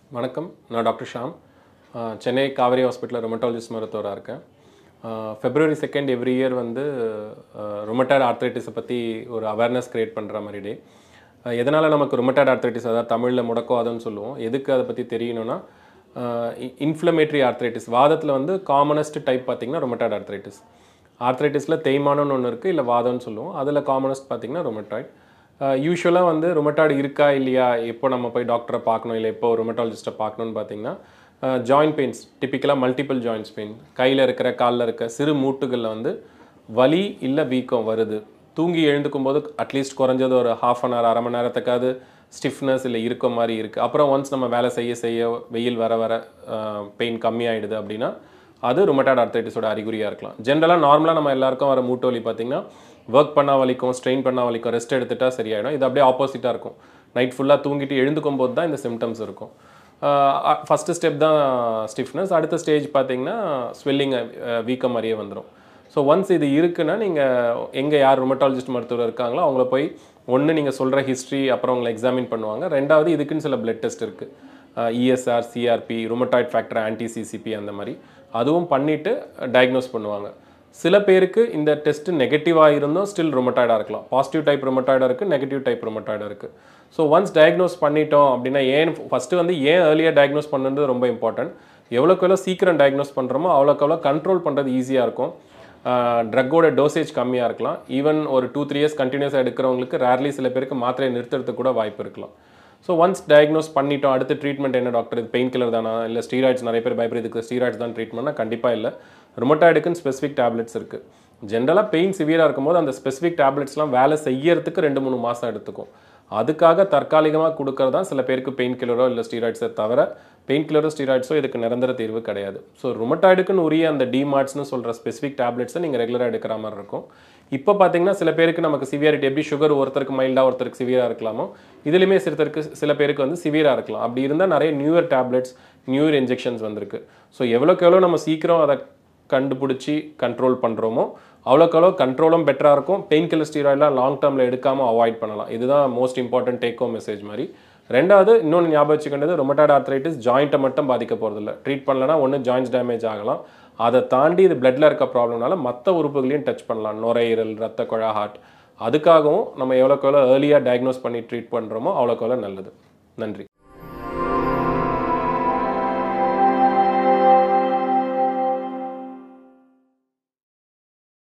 வணக்கம் நான் doctor Sham uh, Chennai Kauvery ஹாஸ்பிட்டலில் ரொமட்டாலஜிஸ்ட் மருத்துவராக இருக்கேன் ஃபெப்ரவரி செகண்ட் எவ்ரி இயர் வந்து ரொமட்டாய்டு ஆர்த்ரைட்டிஸை பற்றி ஒரு அவேர்னஸ் க்ரியேட் பண்ணுற மாதிரி டே எதனால் நமக்கு ரொமட்டாய்டு ஆர்த்ரைட்டிஸ் அதாவது தமிழில் முடக்குவாதம்னு சொல்லுவோம் எதுக்கு அதை பற்றி தெரியணும்னா இன்ஃப்ளமேட்டரி ஆர்த்ரைட்டிஸ் வாதத்தில் வந்து காமனஸ்ட் டைப் பார்த்திங்கன்னா ரொமட்டாய்டு ஆர்த்ரைட்டிஸ் ஆர்த்ரைட்டிஸில் தேய்மானம்னு ஒன்று இருக்குது இல்லை வாதம்னு சொல்லுவோம் அதில் காமனஸ்ட் பார்த்திங்கன்னா ரொமட்டாய்டு யூஸ்வலாக வந்து ரொமட்டாய்டு இருக்கா இல்லையா எப்போ நம்ம போய் டாக்டரை பார்க்கணும் இல்லை எப்போ ரொமட்டாலஜிஸ்ட்டை பார்க்கணும்னு பார்த்தீங்கன்னா ஜாயிண்ட் பெயின்ஸ் டிப்பிக்கலாக மல்டிபிள் ஜாயின்ட்ஸ் பெயின் கையில் இருக்கிற காலில் இருக்க சிறு மூட்டுகளில் வந்து வலி இல்லை வீக்கம் வருது தூங்கி எழுந்துக்கும் போது அட்லீஸ்ட் குறைஞ்சது ஒரு ஹாஃப் அன் ஹவர் அரை மணி நேரத்துக்காவது ஸ்டிஃப்னஸ் இல்லை இருக்க மாதிரி இருக்குது அப்புறம் ஒன்ஸ் நம்ம வேலை செய்ய செய்ய வெயில் வர வர பெயின் கம்மியாயிடுது அப்படின்னா அது ருமட்டாய்டு ஆர்த்தைட்டிஸோட அறிகுறியாக இருக்கலாம் ஜென்ரலாக நார்மலாக நம்ம எல்லாருக்கும் வர மூட்டு வலி பார்த்தீங்கன்னா ஒர்க் பண்ணா வலிக்கும் ஸ்ட்ரெயின் பண்ணா வலிக்கும் ரெஸ்ட் எடுத்துட்டா சரியாயிடும் இது அப்படியே ஆப்போசிட்டாக இருக்கும் நைட் ஃபுல்லாக தூங்கிட்டு எழுந்துக்கும் போது தான் இந்த சிம்டம்ஸ் இருக்கும் ஃபஸ்ட்டு ஸ்டெப் தான் ஸ்டிஃப்னஸ் அடுத்த ஸ்டேஜ் பார்த்தீங்கன்னா ஸ்வெல்லிங் வீக்கம் மாதிரியே வந்துடும் ஸோ ஒன்ஸ் இது இருக்குன்னா நீங்கள் எங்கே யார் ருமட்டாலஜிஸ்ட் மருத்துவர் இருக்காங்களோ அவங்கள போய் ஒன்று நீங்கள் சொல்கிற ஹிஸ்ட்ரி அப்புறம் உங்களை எக்ஸாமின் பண்ணுவாங்க ரெண்டாவது இதுக்குன்னு சில பிளட் டெஸ்ட் இருக்குது ESR CRP rheumatoid factor anti CCP அந்த மாதிரி அதுவும் பண்ணிவிட்டு டயக்னோஸ் பண்ணுவாங்க சில பேருக்கு இந்த டெஸ்ட் நெகட்டிவாக இருந்தும் ஸ்டில் ரொமட்டாய்டாக இருக்கலாம் பாசிட்டிவ் டைப் ரொமட்டாய்டாக இருக்குது நெகட்டிவ் டைப் ரொமட்டாய்டாக இருக்குது ஸோ ஒன்ஸ் டயக்னோஸ் பண்ணிட்டோம் அப்படின்னா ஏன் ஃபஸ்ட்டு வந்து ஏன் ஏர்லியாக டயக்னோஸ் பண்ணுறது ரொம்ப இம்பார்ட்டன்ட் எவ்வளோக்கு எவ்வளோ சீக்கிரம் டயக்னோஸ் பண்ணுறோமோ அவ்வளோக்கு எவ்வளோ கண்ட்ரோல் பண்ணுறது ஈஸியாக இருக்கும் ட்ரக்கோட டோசேஜ் கம்மியாக இருக்கலாம் ஈவன் ஒரு டூ த்ரீ இயர்ஸ் கண்டினியூஸாக எடுக்கிறவங்களுக்கு ரேர்லி சில பேருக்கு மாத்திரையை நிறுத்துறதுக்கு கூட வாய்ப்பு இருக்கலாம் ஸோ ஒன்ஸ் டயக்னோஸ் பண்ணிட்டோம் அடுத்து ட்ரீட்மெண்ட் என்ன டாக்டர் இது பெயின் கில்லர் தானா இல்லை ஸ்டீராய்ட்ஸ் நிறைய பேர் பயப்படுறதுக்கு ஸ்டீராய்ட்ஸ் தான் ட்ரீட்மெண்ட்னா கண்டிப்பாக இல்லை ருமட்டாய்டுக்குன்னு ஸ்பெசிஃபிக் டேப்லெட்ஸ் இருக்குது ஜென்ரலாக பெயின் சிவியராக இருக்கும்போது அந்த ஸ்பெசிஃபிக் டேப்லெட்ஸ்லாம் வேலை செய்யறதுக்கு ரெண்டு மூணு மாதம் எடுத்துக்கும் அதுக்காக தற்காலிகமாக கொடுக்கறது தான் சில பேருக்கு பெயின் கில்லரோ இல்லை ஸ்டீராய்ட்ஸை தவிர பெயின் கில்லரோ ஸ்டீராய்ட்ஸோ இதுக்கு நிரந்தர தீர்வு கிடையாது ஸோ ருமட்டாய்டுக்குன்னு உரிய அந்த டிமார்ட்ஸ்னு சொல்கிற ஸ்பெசிஃபிக் டேப்லெட்ஸை நீங்கள் ரெகுலராக எடுக்கிற மாதிரி இருக்கும் இப்போ பார்த்தீங்கன்னா சில பேருக்கு நமக்கு சிவியாரிட்டி எப்படி சுகர் ஒருத்தருக்கு மைல்டாக ஒருத்தருக்கு சிவியராக இருக்கலாமோ இதுலையுமே சிலருக்கு சில பேருக்கு வந்து சிவியராக இருக்கலாம் அப்படி இருந்தால் நிறைய நியூயர் டேப்லெட்ஸ் நியூயர் இன்ஜெக்ஷன்ஸ் வந்திருக்கு ஸோ எவ்வளோக்கு எவ்வளோ நம்ம சீக்கிரம் அதை கண்டுபிடிச்சி கண்ட்ரோல் பண்ணுறோமோ அவ்வளோக்கு எவ்வளோ கண்ட்ரோலும் பெட்டராக இருக்கும் பெயின் கில்லர் ஸ்டீராய்டெலாம் லாங் டேர்மில் எடுக்காமல் அவாய்ட் பண்ணலாம் இதுதான் most important take home message மாதிரி ரெண்டாவது இன்னொன்று ஞாபகம் வச்சுக்கிட்டது ரொமட்டாய்டு ஆர்த்ரைட்டிஸ் ஜாயிண்ட்டை மட்டும் பாதிக்க போகிறதில்ல ட்ரீட் பண்ணலனா ஒன்று ஜாயின்ஸ் டேமேஜ் ஆகலாம் அதை தாண்டி இது பிளட்டில் இருக்க ப்ராப்ளம்னால மற்ற உறுப்புகளையும் டச் பண்ணலாம் நுரையீரல் ரத்த குழா ஹார்ட் அதுக்காகவும் நம்ம எவ்வளோக்கு எவ்வளோ ஏர்லியாக டயக்னோஸ் பண்ணி ட்ரீட் பண்ணுறோமோ அவ்வளோக்கு எவ்வளோ நல்லது நன்றி